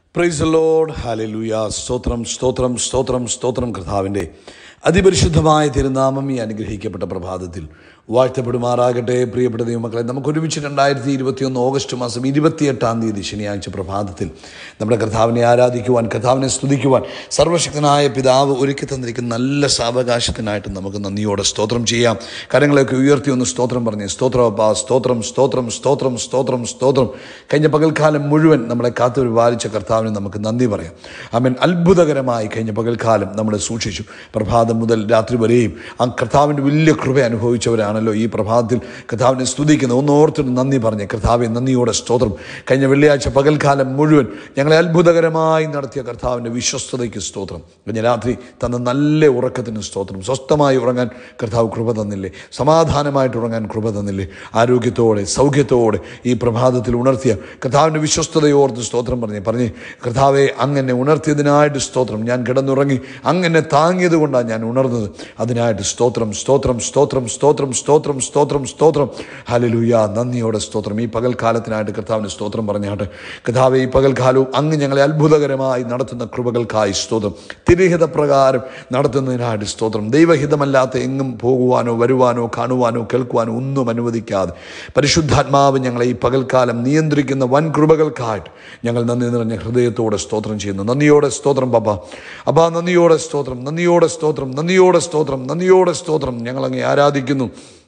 price load ഹാലലുയ സ്തോത്രം സ്തോത്രം സ്തോത്രം സ്തോത്രം കർത്താവിൻ്റെ അതിപരിശുദ്ധമായ തിരുനാമം ഈ അനുഗ്രഹിക്കപ്പെട്ട പ്രഭാതത്തിൽ വാഴ്ത്തപ്പെടുമാറാകട്ടെ പ്രിയപ്പെട്ട ദൈവമക്കളെ നമുക്ക് ഒരുമിച്ച് രണ്ടായിരത്തി ഇരുപത്തിയൊന്ന് ഓഗസ്റ്റ് മാസം ഇരുപത്തിയെട്ടാം തീയതി ശനിയാഴ്ച പ്രഭാതത്തിൽ നമ്മുടെ കർത്താവിനെ ആരാധിക്കുവാൻ കർത്താവിനെ സ്തുതിക്കുവാൻ സർവശക്തനായ പിതാവ് ഒരുക്കി തന്നിരിക്കുന്ന നല്ല സാവകാശത്തിനായിട്ട് നമുക്ക് നന്ദിയോടെ സ്തോത്രം ചെയ്യാം കരങ്ങളെയൊക്കെ ഉയർത്തി ഒന്ന് സ്തോത്രം പറഞ്ഞ് സ്തോത്രം അപ്പാ സ്തോത്രം സ്തോത്രം സ്തോത്രം സ്തോത്രം സ്തോത്രം കഴിഞ്ഞ പകൽക്കാലം മുഴുവൻ നമ്മളെ കാത്തു പരിപാലിച്ച കർത്താവിന് നമുക്ക് നന്ദി പറയാം അവൻ അത്ഭുതകരമായി കഴിഞ്ഞ പകൽക്കാലം നമ്മളെ സൂക്ഷിച്ചു പ്രഭാതം മുതൽ രാത്രി വരെയും ആ കർത്താവിൻ്റെ വലിയ കൃപ അനുഭവിച്ചവരാണല്ലോ ഈ പ്രഭാതത്തിൽ കർത്താവിനെ സ്തുതിക്കുന്നത് ഒന്ന് ഓർത്തിട്ട് നന്ദി പറഞ്ഞ് കർത്താവെ നന്ദിയോടെ സ്തോത്രം കഴിഞ്ഞ വെള്ളിയാഴ്ച പകൽക്കാലം മുഴുവൻ ഞങ്ങളെ അത്ഭുതകരമായി നടത്തിയ കർത്താവിൻ്റെ വിശ്വസ്തതയ്ക്ക് സ്തോത്രം കഴിഞ്ഞ രാത്രി തന്ന നല്ല ഉറക്കത്തിന് സ്തോത്രം സ്വസ്ഥമായി ഉറങ്ങാൻ കർത്താവ് കൃപ തന്നില്ലേ സമാധാനമായിട്ട് ഉറങ്ങാൻ കൃപ തന്നില്ലേ ആരോഗ്യത്തോടെ സൗഖ്യത്തോടെ ഈ പ്രഭാതത്തിൽ ഉണർത്തിയ കർത്താവിൻ്റെ വിശ്വസ്തതയോർത്ത് സ്തോത്രം പറഞ്ഞ് പറഞ്ഞ് കർത്താവെ അങ്ങനെ ഉണർത്തിയതിനായിട്ട് സ്തോത്രം ഞാൻ കിടന്നുറങ്ങി അങ്ങനെ താങ്ങിയത് കൊണ്ടാണ് ഞാൻ ഉണർന്നത് അതിനായിട്ട് സ്തോത്രം സ്തോത്രം സ്തോത്രം സ്തോത്രം സ്തോത്രം സ്തോത്രം സ്തോത്രം ഹലലുയ നന്ദിയോടെ സ്തോത്രം ഈ പകൽക്കാലത്തിനായിട്ട് കർത്താവിന് സ്തോത്രം പറഞ്ഞാട്ട് കർത്താവ് ഈ പകൽക്കാലവും അങ്ങ് ഞങ്ങളെ അത്ഭുതകരമായി നടത്തുന്ന കൃപകൾക്കായി സ്തോത്രം തിരഹിത പ്രകാരം നടത്തുന്നതിനായിട്ട് സ്തോത്രം ദൈവഹിതമല്ലാത്ത എങ്ങും പോകുവാനോ വരുവാനോ കാണുവാനോ കേൾക്കുവാനോ ഒന്നും അനുവദിക്കാതെ പരിശുദ്ധാത്മാവ് ഞങ്ങളെ ഈ പകൽക്കാലം നിയന്ത്രിക്കുന്ന വൻ കൃപകൾക്കായിട്ട് ഞങ്ങൾ നന്ദി നിറഞ്ഞ ഹൃദയത്തോടെ സ്തോത്രം ചെയ്യുന്നു നന്ദിയോടെ സ്തോത്രം പപ്പ അപ്പാ നന്ദിയോടെ സ്തോത്രം നന്ദിയോടെ സ്തോത്രം നന്ദിയോടെ സ്തോത്രം നന്ദിയോടെ സ്തോത്രം ഞങ്ങളങ്ങെ ആരാധിക്കുന്നു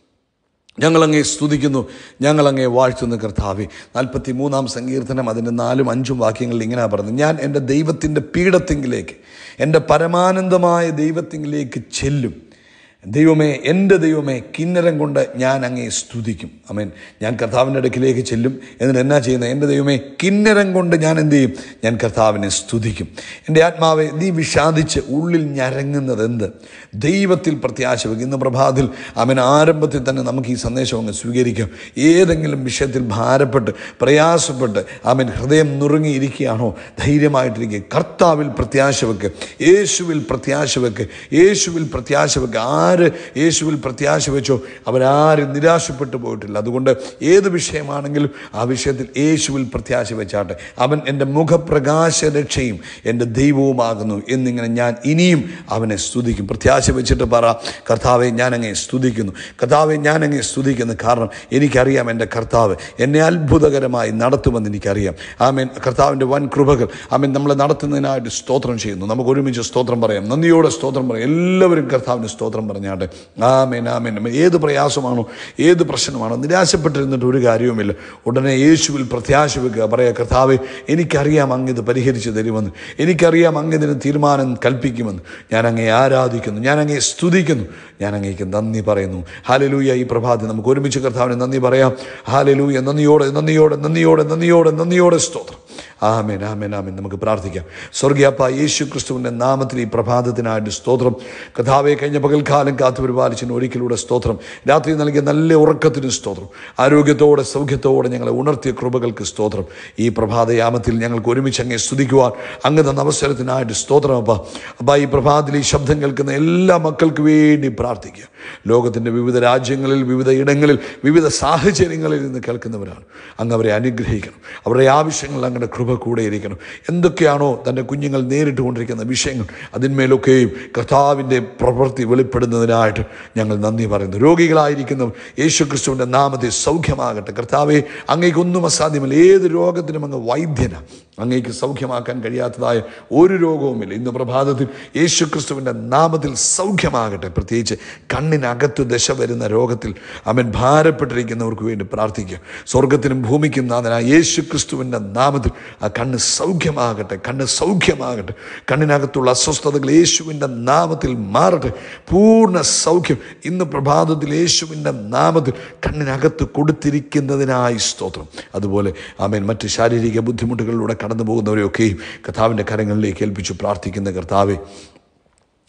ഞങ്ങളങ്ങേ സ്തുതിക്കുന്നു ഞങ്ങളങ്ങേ വാഴ്ത്തുന്ന കർത്താവെ നാൽപ്പത്തി മൂന്നാം സങ്കീർത്തനം അതിൻ്റെ നാലും അഞ്ചും വാക്യങ്ങളിൽ ഇങ്ങനെ പറഞ്ഞു ഞാൻ എൻ്റെ ദൈവത്തിൻ്റെ പീഠത്തിങ്കിലേക്ക് എൻ്റെ പരമാനന്ദമായ ദൈവത്തിങ്കിലേക്ക് ചെല്ലും ദൈവമേ എൻ്റെ ദൈവമേ കിന്നരം കൊണ്ട് ഞാൻ അങ്ങേ സ്തുതിക്കും അമേൻ ഞാൻ കർത്താവിൻ്റെ അടുക്കിലേക്ക് ചെല്ലും എന്നിട്ട് എന്നാ ചെയ്യുന്നത് എൻ്റെ ദൈവമേ കിന്നരം കൊണ്ട് ഞാൻ എന്ത് ചെയ്യും ഞാൻ കർത്താവിനെ സ്തുതിക്കും എൻ്റെ ആത്മാവെ നീ വിഷാദിച്ച് ഉള്ളിൽ ഞരങ്ങുന്നത് എന്ത് ദൈവത്തിൽ പ്രത്യാശ വയ്ക്കും ഇന്ന് പ്രഭാതത്തിൽ അവൻ ആരംഭത്തിൽ തന്നെ നമുക്ക് ഈ സന്ദേശം അങ്ങ് സ്വീകരിക്കാം ഏതെങ്കിലും വിഷയത്തിൽ ഭാരപ്പെട്ട് പ്രയാസപ്പെട്ട് അവൻ ഹൃദയം നുറുങ്ങിയിരിക്കുകയാണോ ധൈര്യമായിട്ടിരിക്കുക കർത്താവിൽ പ്രത്യാശ വെക്ക് യേശുവിൽ പ്രത്യാശ വെക്ക് യേശുവിൽ പ്രത്യാശ വെക്ക് ആര് യേശുവിൽ പ്രത്യാശ വെച്ചോ അവരാരും നിരാശപ്പെട്ടു പോയിട്ടില്ല അതുകൊണ്ട് ഏത് വിഷയമാണെങ്കിലും ആ വിഷയത്തിൽ യേശുവിൽ പ്രത്യാശ വെച്ചാട്ടെ അവൻ എൻ്റെ മുഖപ്രകാശ രക്ഷയും എൻ്റെ ദൈവവുമാകുന്നു എന്നിങ്ങനെ ഞാൻ ഇനിയും അവനെ സ്തുതിക്കും പ്രത്യാശ വെച്ചിട്ട് പറ കർത്താവെ ഞാൻ അങ്ങേ സ്തുതിക്കുന്നു കർത്താവെ ഞാൻ അങ്ങേ സ്തുതിക്കുന്നു കാരണം എനിക്കറിയാം എൻ്റെ കർത്താവ് എന്നെ അത്ഭുതകരമായി നടത്തുമെന്ന് എനിക്കറിയാം ആമേൻ കർത്താവിൻ്റെ വൻ കൃപകൾ ആമേൻ നമ്മളെ നടത്തുന്നതിനായിട്ട് സ്തോത്രം ചെയ്യുന്നു നമുക്ക് ഒരുമിച്ച് സ്തോത്രം പറയാം നന്ദിയോടെ സ്തോത്രം പറയാം എല്ലാവരും കർത്താവിന് സ്തോത്രം പറഞ്ഞാട്ടെ ആമേൻ ആമേൻ ഏത് പ്രയാസമാണോ ഏത് പ്രശ്നമാണോ നിരാശപ്പെട്ടിരുന്നിട്ട് ഒരു കാര്യവുമില്ല ഉടനെ യേശുവിൽ പ്രത്യാശ വെക്കുക പറയാം കർത്താവെ എനിക്കറിയാം അങ്ങ് ഇത് പരിഹരിച്ച് തരുമെന്ന് എനിക്കറിയാം അങ്ങ് ഇതിന് തീരുമാനം കൽപ്പിക്കുമെന്ന് ഞാൻ അങ്ങേ ആരാധിക്കുന്നു ഞാൻ അങ്ങേ സ്തുതിക്കുന്നു ഞാൻ അങ്ങേക്ക് നന്ദി പറയുന്നു ഹാലലൂയ ഈ പ്രഭാതി നമുക്ക് ഒരുമിച്ച് കർത്താവിന് നന്ദി പറയാം ഹാലലൂയ നന്ദിയോടെ നന്ദിയോടെ നന്ദിയോടെ നന്ദിയോടെ നന്ദിയോടെ സ്തോത്രം ആമേൻ ആമേൻ ആമേൻ നമുക്ക് പ്രാർത്ഥിക്കാം സ്വർഗീയപ്പ യേശു ക്രിസ്തുവിൻ്റെ നാമത്തിൽ ഈ പ്രഭാതത്തിനായിട്ട് സ്തോത്രം കഥാവെ കഴിഞ്ഞ പകൽക്കാലം കാത്തു പരിപാലിച്ചിന് ഒരിക്കലൂടെ സ്തോത്രം രാത്രി നൽകിയ നല്ല ഉറക്കത്തിന് സ്തോത്രം ആരോഗ്യത്തോടെ സൗഖ്യത്തോടെ ഞങ്ങളെ ഉണർത്തിയ കൃപകൾക്ക് സ്തോത്രം ഈ പ്രഭാതയാമത്തിൽ ഞങ്ങൾക്ക് ഒരുമിച്ച് അങ്ങേ സ്തുതിക്കുവാൻ അങ്ങ് തന്ന അവസരത്തിനായിട്ട് സ്തോത്രം അപ്പ അപ്പ ഈ പ്രഭാതത്തിൽ ഈ ശബ്ദം കേൾക്കുന്ന എല്ലാ മക്കൾക്ക് വേണ്ടി പ്രാർത്ഥിക്കുക ലോകത്തിൻ്റെ വിവിധ രാജ്യങ്ങളിൽ വിവിധ ഇടങ്ങളിൽ വിവിധ സാഹചര്യങ്ങളിൽ നിന്ന് കേൾക്കുന്നവരാണ് അങ്ങ് അവരെ അനുഗ്രഹിക്കണം അവരുടെ ആവശ്യങ്ങൾ അങ്ങയുടെ കൃപ കൂടെ ഇരിക്കണം എന്തൊക്കെയാണോ തൻ്റെ കുഞ്ഞുങ്ങൾ നേരിട്ട് കൊണ്ടിരിക്കുന്ന വിഷയങ്ങൾ അതിന്മേലൊക്കെയും കർത്താവിൻ്റെ പ്രവൃത്തി വെളിപ്പെടുന്നതിനായിട്ട് ഞങ്ങൾ നന്ദി പറയുന്നു രോഗികളായിരിക്കുന്നവർ യേശു ക്രിസ്തുവിൻ്റെ നാമത്തിൽ സൗഖ്യമാകട്ടെ കർത്താവെ അങ്ങേക്കൊന്നും അസാധ്യമല്ല ഏത് രോഗത്തിനും അങ്ങ് വൈദ്യന അങ്ങേക്ക് സൗഖ്യമാക്കാൻ കഴിയാത്തതായ ഒരു രോഗവുമില്ല ഇന്ന് പ്രഭാതത്തിൽ യേശു ക്രിസ്തുവിൻ്റെ നാമത്തിൽ സൗഖ്യമാകട്ടെ പ്രത്യേകിച്ച് കണ്ണിനകത്ത് ദശ വരുന്ന രോഗത്തിൽ അവൻ ഭാരപ്പെട്ടിരിക്കുന്നവർക്ക് വേണ്ടി പ്രാർത്ഥിക്കുക സ്വർഗത്തിനും ഭൂമിക്കും നാഥനായ യേശു ക്രിസ്തുവിൻ്റെ നാമത്തിൽ ആ കണ്ണ് സൗഖ്യമാകട്ടെ കണ്ണ് സൗഖ്യമാകട്ടെ കണ്ണിനകത്തുള്ള അസ്വസ്ഥതകൾ യേശുവിൻ്റെ നാമത്തിൽ മാറട്ടെ പൂർണ്ണ സൗഖ്യം ഇന്ന് പ്രഭാതത്തിൽ യേശുവിൻ്റെ നാമത്തിൽ കണ്ണിനകത്ത് കൊടുത്തിരിക്കുന്നതിനായി സ്തോത്രം അതുപോലെ ആമേൻ മറ്റ് ശാരീരിക ബുദ്ധിമുട്ടുകളിലൂടെ കടന്നു പോകുന്നവരെയൊക്കെയും കർത്താവിൻ്റെ കരങ്ങളിലേക്ക് ഏൽപ്പിച്ചു പ്രാർത്ഥിക്കുന്ന കർത്താവെ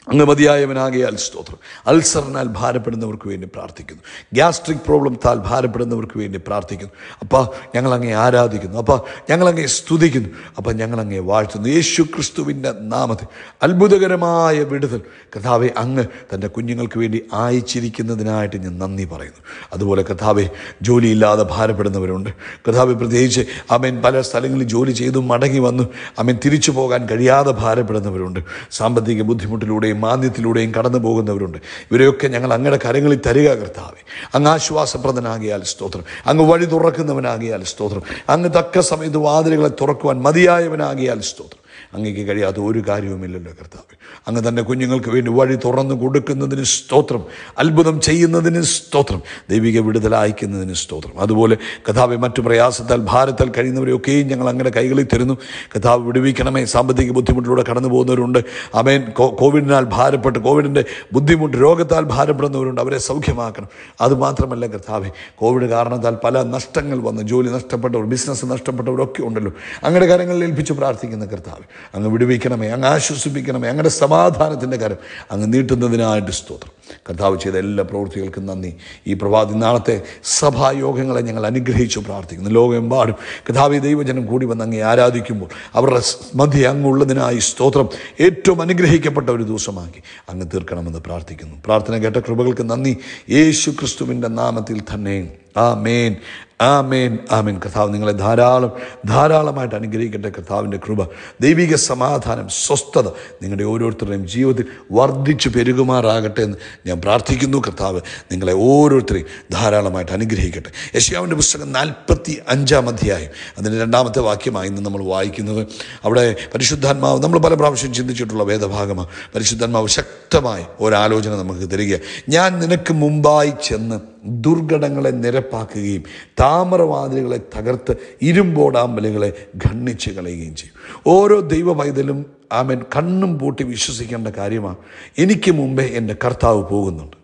അങ്ങ് മതിയായവനാകിയാൽ സ്തോത്രം അൾസറിനാൽ ഭാരപ്പെടുന്നവർക്ക് വേണ്ടി പ്രാർത്ഥിക്കുന്നു ഗ്യാസ്ട്രിക് പ്രോബ്ലത്താൽ ഭാരപ്പെടുന്നവർക്ക് വേണ്ടി പ്രാർത്ഥിക്കുന്നു അപ്പോൾ ഞങ്ങളങ്ങെ ആരാധിക്കുന്നു അപ്പോൾ ഞങ്ങളങ്ങെ സ്തുതിക്കുന്നു അപ്പോൾ ഞങ്ങളങ്ങെ വാഴ്ത്തുന്നു യേശു ക്രിസ്തുവിൻ്റെ നാമത്തിൽ അത്ഭുതകരമായ വിടുതൽ കഥാവെ അങ്ങ് തൻ്റെ കുഞ്ഞുങ്ങൾക്ക് വേണ്ടി അയച്ചിരിക്കുന്നതിനായിട്ട് ഞാൻ നന്ദി പറയുന്നു അതുപോലെ കഥാവെ ജോലിയില്ലാതെ ഭാരപ്പെടുന്നവരുണ്ട് കഥാവെ പ്രത്യേകിച്ച് അമേൻ പല സ്ഥലങ്ങളിൽ ജോലി ചെയ്തു മടങ്ങി വന്നു അമേൻ തിരിച്ചു പോകാൻ കഴിയാതെ ഭാരപ്പെടുന്നവരുണ്ട് സാമ്പത്തിക ബുദ്ധിമുട്ടിലൂടെയും മാന്ദ്യത്തിലൂടെയും കടന്നു പോകുന്നവരുണ്ട് ഇവരെയൊക്കെ ഞങ്ങൾ അങ്ങയുടെ കരങ്ങളിൽ തരിക കർത്താവെ അങ്ങ് ആശ്വാസപ്രദനാകിയാൽ സ്തോത്രം അങ്ങ് വഴി തുറക്കുന്നവനാകിയാൽ സ്തോത്രം അങ്ങ് തക്ക സമയത്ത് വാതിലുകളെ തുറക്കുവാൻ മതിയായവനാകിയാൽ സ്തോത്രം അങ്ങേക്ക് കഴിയാത്ത ഒരു കാര്യവുമില്ലല്ലോ കർത്താവ് അങ്ങ് തൻ്റെ കുഞ്ഞുങ്ങൾക്ക് വേണ്ടി വഴി തുറന്നു കൊടുക്കുന്നതിന് സ്തോത്രം അത്ഭുതം ചെയ്യുന്നതിന് സ്തോത്രം ദൈവിക വിടുതൽ അയക്കുന്നതിന് സ്തോത്രം അതുപോലെ കഥാവെ മറ്റു പ്രയാസത്താൽ ഭാരത്താൽ കഴിയുന്നവരെയൊക്കെയും ഞങ്ങൾ അങ്ങയുടെ കൈകളിൽ തരുന്നു കഥാവ് വിടുവിക്കണമേ സാമ്പത്തിക ബുദ്ധിമുട്ടിലൂടെ കടന്നു പോകുന്നവരുണ്ട് അമേൻ കോ- കോവിഡിനാൽ ഭാരപ്പെട്ട് കോവിഡിൻ്റെ ബുദ്ധിമുട്ട് രോഗത്താൽ ഭാരപ്പെടുന്നവരുണ്ട് അവരെ സൗഖ്യമാക്കണം അതുമാത്രമല്ല കർത്താവെ കോവിഡ് കാരണത്താൽ പല നഷ്ടങ്ങൾ വന്ന് ജോലി നഷ്ടപ്പെട്ടവർ ബിസിനസ് നഷ്ടപ്പെട്ടവരൊക്കെ ഉണ്ടല്ലോ അങ്ങയുടെ കരങ്ങളിൽ ഏൽപ്പിച്ച് പ്രാർത്ഥിക്കുന്ന കർത്താവ് അങ്ങ് വിടുവിക്കണമേ അങ്ങ് ആശ്വസിപ്പിക്കണമേ അങ്ങയുടെ സമാധാനത്തിൻ്റെ കരം അങ്ങ് നീട്ടുന്നതിനായിട്ട് സ്തോത്രം കർത്താവ് ചെയ്ത എല്ലാ പ്രവൃത്തികൾക്കും നന്ദി ഈ പ്രഭാതി നാളത്തെ സഭായോഗങ്ങളെ ഞങ്ങൾ അനുഗ്രഹിച്ചു പ്രാർത്ഥിക്കുന്നു ലോകമെമ്പാടും കഥാവി ദൈവജനം കൂടി വന്ന് അങ്ങേ ആരാധിക്കുമ്പോൾ അവരുടെ മധ്യ അങ്ങുള്ളതിനായി സ്തോത്രം ഏറ്റവും അനുഗ്രഹിക്കപ്പെട്ട ഒരു ദിവസമാക്കി അങ്ങ് തീർക്കണമെന്ന് പ്രാർത്ഥിക്കുന്നു പ്രാർത്ഥന കേട്ട കൃപകൾക്ക് നന്ദി യേശു ക്രിസ്തുവിൻ്റെ നാമത്തിൽ തന്നെ ആ മേൻ ആ മേൻ ആ മേൻ കർത്താവ് നിങ്ങളെ ധാരാളം ധാരാളമായിട്ട് അനുഗ്രഹിക്കട്ടെ കർത്താവിൻ്റെ കൃപ ദൈവിക സമാധാനം സ്വസ്ഥത നിങ്ങളുടെ ഓരോരുത്തരുടെയും ജീവിതത്തിൽ വർദ്ധിച്ചു പെരുകുമാറാകട്ടെ എന്ന് ഞാൻ പ്രാർത്ഥിക്കുന്നു കർത്താവ് നിങ്ങളെ ഓരോരുത്തരെയും ധാരാളമായിട്ട് അനുഗ്രഹിക്കട്ടെ യശയാവിൻ്റെ പുസ്തകം നാൽപ്പത്തി അഞ്ചാം അധ്യായം അതിൻ്റെ രണ്ടാമത്തെ വാക്യമായി ഇന്ന് നമ്മൾ വായിക്കുന്നത് അവിടെ പരിശുദ്ധാത്മാവ് നമ്മൾ പല പ്രാവശ്യം ചിന്തിച്ചിട്ടുള്ള വേദഭാഗമാണ് പരിശുദ്ധാത്മാവ് ശക്തമായ ഒരാലോചന നമുക്ക് തരിക ഞാൻ നിനക്ക് മുമ്പായി ചെന്ന് ദുർഘടങ്ങളെ നിരപ്പാക്കുകയും താമരവാതിലുകളെ തകർത്ത് ഇരുമ്പോടാമ്പലുകളെ ഖണ്ഡിച്ച് കളയുകയും ചെയ്യും ഓരോ ദൈവ പൈതലും ആമൻ കണ്ണും പൂട്ടി വിശ്വസിക്കേണ്ട കാര്യമാണ് എനിക്ക് മുമ്പേ എൻ്റെ കർത്താവ് പോകുന്നുണ്ട്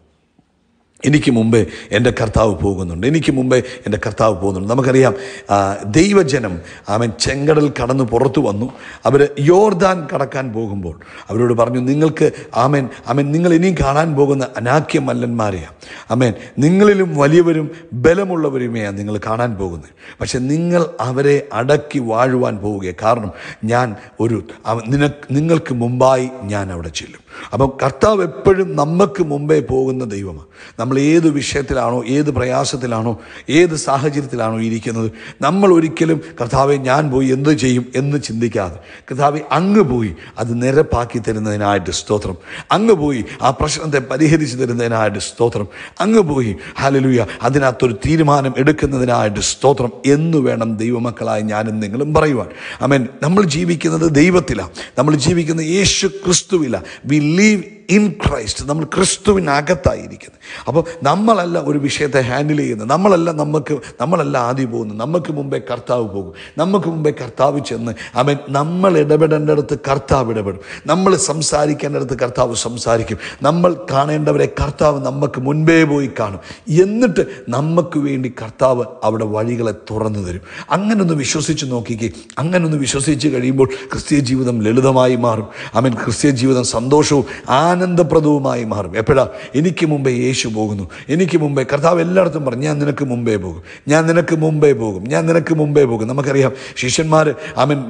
എനിക്ക് മുമ്പേ എൻ്റെ കർത്താവ് പോകുന്നുണ്ട് എനിക്ക് മുമ്പേ എൻ്റെ കർത്താവ് പോകുന്നുണ്ട് നമുക്കറിയാം ആ, ദൈവജനം അവൻ ചെങ്കടൽ കടന്ന് പുറത്തു വന്നു അവർ യോർദാൻ കടക്കാൻ പോകുമ്പോൾ അവരോട് പറഞ്ഞു നിങ്ങൾക്ക് ആമൻ ആമൻ നിങ്ങൾ ഇനിയും കാണാൻ പോകുന്ന അനാക്യ മല്ലന്മാരെയാണ് ആമേൻ നിങ്ങളിലും വലിയവരും ബലമുള്ളവരുമെയാണ് നിങ്ങൾ കാണാൻ പോകുന്നത് പക്ഷെ നിങ്ങൾ അവരെ അടക്കി വാഴുവാൻ പോവുകയാണ് കാരണം ഞാൻ ഒരു അവ- നിനക്ക് നിങ്ങൾക്ക് മുമ്പായി ഞാൻ അവിടെ ചെല്ലും അപ്പം കർത്താവ് എപ്പോഴും നമുക്ക് മുമ്പേ പോകുന്ന ദൈവമാണ് നമ്മൾ ഏത് വിഷയത്തിലാണോ ഏത് പ്രയാസത്തിലാണോ ഏത് സാഹചര്യത്തിലാണോ ഇരിക്കുന്നത് നമ്മൾ ഒരിക്കലും കർത്താവെ ഞാൻ പോയി എന്ത് ചെയ്യും എന്ന് ചിന്തിക്കാതെ കർത്താവെ അങ്ങ് പോയി അത് നിരപ്പാക്കി തരുന്നതിനായിട്ട് സ്തോത്രം അങ്ങ് പോയി ആ പ്രശ്നത്തെ പരിഹരിച്ചു തരുന്നതിനായിട്ട് സ്തോത്രം അങ്ങ് പോയി ഹലലുയ അതിനകത്തൊരു തീരുമാനം എടുക്കുന്നതിനായിട്ട് സ്തോത്രം എന്ന് വേണം ദൈവമക്കളായി ഞാനും നിങ്ങളും പറയുവാൻ അമേൻ നമ്മൾ ജീവിക്കുന്നത് ദൈവത്തിലാണ് നമ്മൾ ജീവിക്കുന്നത് യേശു ക്രിസ്തുവില വി ലീവ് ഇൻ ക്രൈസ്റ്റ് നമ്മൾ ക്രിസ്തുവിനകത്തായിരിക്കുന്നത് അപ്പോൾ നമ്മളല്ല ഒരു വിഷയത്തെ ഹാൻഡിൽ ചെയ്യുന്നത് നമ്മളല്ല നമുക്ക് നമ്മളല്ല ആദ്യം പോകുന്നത് നമുക്ക് മുമ്പേ കർത്താവ് പോകും നമുക്ക് മുമ്പേ കർത്താവ് ചെന്ന് അവൻ നമ്മൾ ഇടപെടേണ്ടടുത്ത് കർത്താവ് ഇടപെടും നമ്മൾ സംസാരിക്കേണ്ടടുത്ത് കർത്താവ് സംസാരിക്കും നമ്മൾ കാണേണ്ടവരെ കർത്താവ് നമുക്ക് മുൻപേ പോയി കാണും എന്നിട്ട് നമുക്ക് വേണ്ടി കർത്താവ് അവിടെ വഴികളെ തുറന്നു തരും അങ്ങനെ ഒന്ന് വിശ്വസിച്ച് നോക്കിക്കേ അങ്ങനെ ഒന്ന് വിശ്വസിച്ച് കഴിയുമ്പോൾ ക്രിസ്തീയ ജീവിതം ലളിതമായി മാറും അവൻ ക്രിസ്തീയ ജീവിതം സന്തോഷവും ആനന്ദപ്രദവുമായി മാറും എപ്പോഴാ എനിക്ക് മുമ്പേ യേശു പോകുന്നു എനിക്ക് മുമ്പേ കർത്താവ് എല്ലായിടത്തും പറഞ്ഞു ഞാൻ നിനക്ക് മുമ്പേ പോകും ഞാൻ നിനക്ക് മുമ്പേ പോകും ഞാൻ നിനക്ക് മുമ്പേ പോകും നമുക്കറിയാം ശിഷ്യന്മാർ അവൻ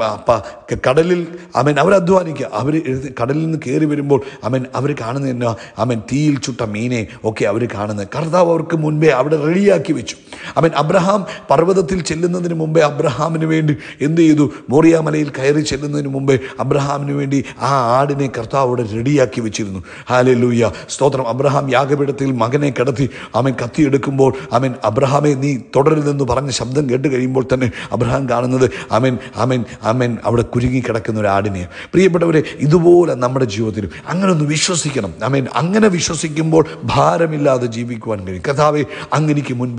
കടലിൽ അവൻ അവർ അധ്വാനിക്കുക അവർ കടലിൽ നിന്ന് കയറി വരുമ്പോൾ അവൻ അവർ കാണുന്ന എന്നാ അവൻ തീയിൽ ചുട്ട മീനെ ഒക്കെ അവർ കാണുന്നത് കർത്താവ് അവർക്ക് മുൻപേ അവിടെ റെഡിയാക്കി വെച്ചു അവൻ അബ്രഹാം പർവ്വതത്തിൽ ചെല്ലുന്നതിന് മുമ്പേ അബ്രഹാമിന് വേണ്ടി എന്ത് ചെയ്തു മോറിയാമലയിൽ കയറി ചെല്ലുന്നതിന് മുമ്പേ അബ്രഹാമിന് വേണ്ടി ആ ആടിനെ കർത്താവ് അവിടെ റെഡിയാക്കി വെച്ചിരുന്നു ഹാലെ ലൂയ സ്തോത്രം അബ്രഹാം യാഗപീഠത്തിൽ മകനെ കിടത്തി അവൻ കത്തിയെടുക്കുമ്പോൾ അവൻ അബ്രഹാമെ നീ തുടരുതെന്ന് പറഞ്ഞ ശബ്ദം കേട്ട് കഴിയുമ്പോൾ തന്നെ അബ്രഹാം കാണുന്നത് അവൻ അവൻ അവൻ അവിടെ കുരുങ്ങി കിടക്കുന്ന ഒരു ആടിനെ പ്രിയപ്പെട്ടവരെ ഇതുപോലെ നമ്മുടെ ജീവിതത്തിലും അങ്ങനെ ഒന്ന് വിശ്വസിക്കണം അവൻ അങ്ങനെ വിശ്വസിക്കുമ്പോൾ ഭാരമില്ലാതെ ജീവിക്കുവാൻ കഴിയും കഥാവെ അങ്ങനെക്ക് മുൻപേ പോകുന്ന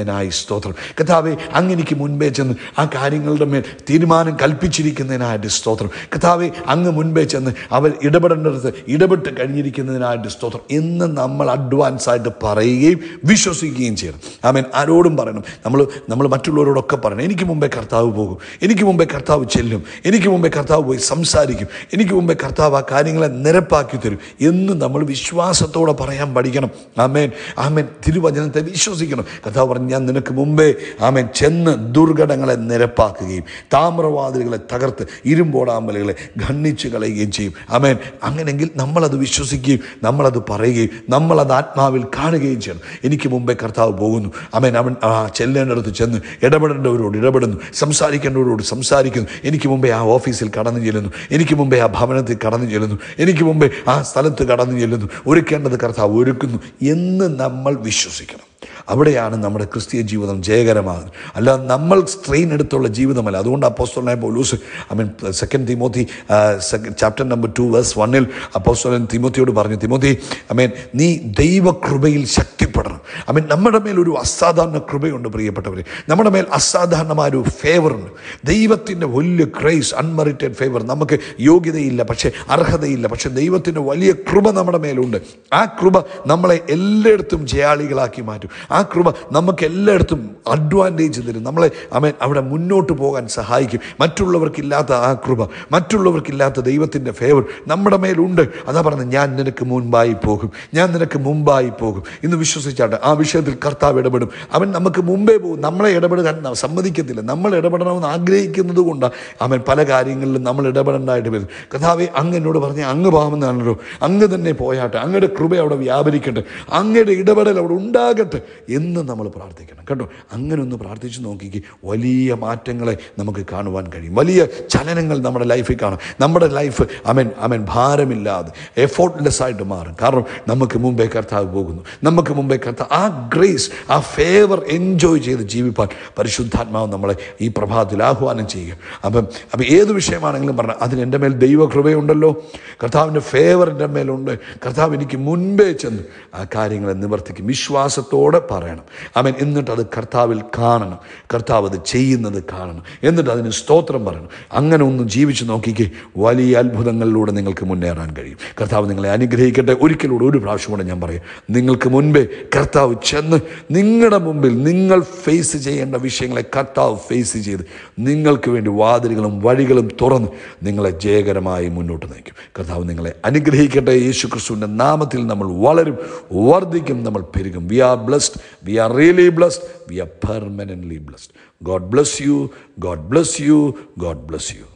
കൽപ്പിച്ചിരിക്കുന്നതിനായി സ്തോത്രം കഥാവെ അങ്ങെനിക്ക് മുൻപേ ചെന്ന് ആ കാര്യങ്ങളുടെ മേൽ തീരുമാനം കൽപ്പിച്ചിരിക്കുന്നതിനായിട്ട് സ്തോത്രം കഥാവെ അങ്ങ് മുൻപേ ചെന്ന് അവർ ഇടപെടേണ്ടടുത്ത് ഇടപെട്ട് കഴിഞ്ഞിരിക്കുന്നതിനായിട്ട് സ്തോത്രം എന്ന് നമ്മൾ അഡ്വാൻസ് ആയിട്ട് പറയുകയും വിശ്വസിക്കുകയും ചെയ്യണം ആമേൻ ആരോടും പറയണം നമ്മൾ നമ്മൾ മറ്റുള്ളവരോടൊക്കെ പറയണം എനിക്ക് മുമ്പേ കർത്താവ് പോകും എനിക്ക് മുമ്പേ കർത്താവ് ചെല്ലും എനിക്ക് മുമ്പേ കർത്താവ് പോയി സംസാരിക്കും എനിക്ക് മുമ്പേ കർത്താവ് ആ കാര്യങ്ങളെ നിരപ്പാക്കി തരും എന്ന് നമ്മൾ വിശ്വാസത്തോടെ പറയാൻ പഠിക്കണം ആമേൻ ആമേൻ തിരുവചനത്തെ വിശ്വസിക്കണം കർത്താവ് പറഞ്ഞു ഞാൻ നിനക്ക് മുമ്പേ ആമേൻ ചെന്ന് ദുർഘടങ്ങളെ നിരപ്പാക്കുകയും താമ്രവാതിലുകളെ തകർത്ത് ഇരുമ്പോടാമ്പലുകളെ ഖണ്ഡിച്ച് കളയുകയും ചെയ്യും ആമേൻ അങ്ങനെങ്കിൽ നമ്മളത് വിശ്വസിക്കുകയും നമ്മളത് പറയുകയും നമ്മളത് ആത്മാവിൽ കാണുകയും ചെയ്യണം എനിക്ക് മുമ്പേ കർത്താവ് പോകുന്നു ആമേൻ അവൻ ആ ചെല്ലേണ്ടടുത്ത് ചെന്ന് ഇടപെടേണ്ടവരോട് ഇടപെടുന്നു സംസാരിക്കേണ്ടവരോട് സംസാരിക്കുന്നു എനിക്ക് മുമ്പേ ആ ഓഫീസിൽ കടന്നു ചെല്ലുന്നു എനിക്ക് മുമ്പേ ആ ഭവനത്തിൽ കടന്നു ചെല്ലുന്നു എനിക്ക് മുമ്പേ ആ സ്ഥലത്ത് കടന്നു ചെല്ലുന്നു ഒരുക്കേണ്ടത് കർത്താവ് ഒരുക്കുന്നു എന്ന് നമ്മൾ വിശ്വസിക്കണം അവിടെയാണ് നമ്മുടെ ക്രിസ്തീയ ജീവിതം ജയകരമാകുന്നത് അല്ലാതെ നമ്മൾ സ്ട്രെയിൻ എടുത്തുള്ള ജീവിതമല്ല അതുകൊണ്ട് അപ്പോസ്തലനായ പൗലൂസ് I mean second Timothy chapter number two verse വണ്ണിൽ അപ്പോസ്തലൻ തിമോത്തിയോട് പറഞ്ഞു തിമോത്തി ഐ മീൻ നീ ദൈവകൃപയിൽ ശക്തിപ്പെടണം ഐ മീൻ നമ്മുടെ മേൽ ഒരു അസാധാരണ കൃപയുണ്ട് പ്രിയപ്പെട്ടവരെ നമ്മുടെ മേൽ അസാധാരണമായ ഒരു ഫേവറുണ്ട് ദൈവത്തിൻ്റെ വലിയ ക്രൈസ് അൺമെറിറ്റഡ് ഫേവർ നമുക്ക് യോഗ്യതയില്ല പക്ഷേ അർഹതയില്ല പക്ഷേ ദൈവത്തിൻ്റെ വലിയ കൃപ നമ്മുടെ മേലുണ്ട് ആ കൃപ നമ്മളെ എല്ലായിടത്തും ജയാളികളാക്കി മാറ്റും ആ കൃപ നമുക്ക് എല്ലായിടത്തും അഡ്വാൻറ്റേജ് തരും നമ്മളെ അവൻ അവിടെ മുന്നോട്ട് പോകാൻ സഹായിക്കും മറ്റുള്ളവർക്കില്ലാത്ത ആ കൃപ മറ്റുള്ളവർക്കില്ലാത്ത ദൈവത്തിൻ്റെ ഫേവർ നമ്മുടെ മേലുണ്ട് അതാ പറഞ്ഞത് ഞാൻ നിനക്ക് മുൻപായി പോകും ഞാൻ നിനക്ക് മുമ്പായി പോകും ഇന്ന് വിശ്വസിച്ചാട്ടെ ആ വിഷയത്തിൽ കർത്താവ് ഇടപെടും അവൻ നമുക്ക് മുമ്പേ പോകും നമ്മളെ ഇടപെടാൻ ന- സമ്മതിക്കത്തില്ല നമ്മൾ ഇടപെടണമെന്ന് ആഗ്രഹിക്കുന്നത് കൊണ്ടാണ് അവൻ പല കാര്യങ്ങളിലും നമ്മൾ ഇടപെടേണ്ടതായിട്ട് വരും കഥാവെ അങ്ങ് എന്നോട് പറഞ്ഞ അങ്ങ് പാമെന്നാണല്ലോ അങ്ങ് തന്നെ പോയാട്ടെ അങ്ങയുടെ കൃപ അവിടെ വ്യാപരിക്കട്ടെ അങ്ങയുടെ ഇടപെടൽ അവിടെ ഉണ്ടാകട്ടെ എന്ന് നമ്മൾ പ്രാർത്ഥിക്കണം കേട്ടോ അങ്ങനെ ഒന്ന് പ്രാർത്ഥിച്ച് നോക്കിക്ക് വലിയ മാറ്റങ്ങളെ നമുക്ക് കാണുവാൻ കഴിയും വലിയ ചലനങ്ങൾ നമ്മുടെ ലൈഫിൽ കാണും നമ്മുടെ ലൈഫ് അമൻ അമൻ ഭാരമില്ലാതെ എഫോർട്ട്ലെസ് ആയിട്ട് മാറും കാരണം നമുക്ക് മുമ്പേ കർത്താവ് പോകുന്നു നമുക്ക് മുമ്പേ കർത്താവ് ആ ഗ്രേസ് ആ ഫേവർ എൻജോയ് ചെയ്ത് ജീവിപ്പാൻ പരിശുദ്ധാത്മാവ് നമ്മളെ ഈ പ്രഭാതത്തിൽ ആഹ്വാനം ചെയ്യുക അപ്പം അപ്പം ഏത് വിഷയമാണെങ്കിലും പറഞ്ഞാൽ അതിന് എൻ്റെ മേൽ ദൈവകൃപയുണ്ടല്ലോ കർത്താവിൻ്റെ ഫേവർ എൻ്റെ മേലുണ്ട് കർത്താവ് എനിക്ക് മുൻപേ ചെന്ന് ആ കാര്യങ്ങളെ നിവർത്തിക്കും വിശ്വാസത്തോടെ പറയണം അവൻ എന്നിട്ട് അത് കർത്താവിൽ കാണണം കർത്താവ് അത് ചെയ്യുന്നത് കാണണം എന്നിട്ട് അതിന് സ്തോത്രം പറയണം അങ്ങനെ ഒന്ന് ജീവിച്ച് നോക്കിക്കേ വലിയ അത്ഭുതങ്ങളിലൂടെ നിങ്ങൾക്ക് മുന്നേറാൻ കഴിയും കർത്താവ് നിങ്ങളെ അനുഗ്രഹിക്കട്ടെ ഒരിക്കലൂടെ ഒരു പ്രാവശ്യം കൂടെ ഞാൻ പറയാം നിങ്ങൾക്ക് മുൻപേ കർത്താവ് ചെന്ന് നിങ്ങളുടെ മുമ്പിൽ നിങ്ങൾ ഫേസ് ചെയ്യേണ്ട വിഷയങ്ങളെ കർത്താവ് ഫേസ് ചെയ്ത് നിങ്ങൾക്ക് വേണ്ടി വാതിലുകളും വഴികളും തുറന്ന് നിങ്ങളെ ജയകരമായി മുന്നോട്ട് നയിക്കും കർത്താവ് നിങ്ങളെ അനുഗ്രഹിക്കട്ടെ യേശു ക്രിസ്തുവിൻ്റെ നാമത്തിൽ നമ്മൾ വളരും വർദ്ധിക്കും നമ്മൾ പെരുകും we are blessed we are really blessed we are permanently blessed God bless you God bless you God bless U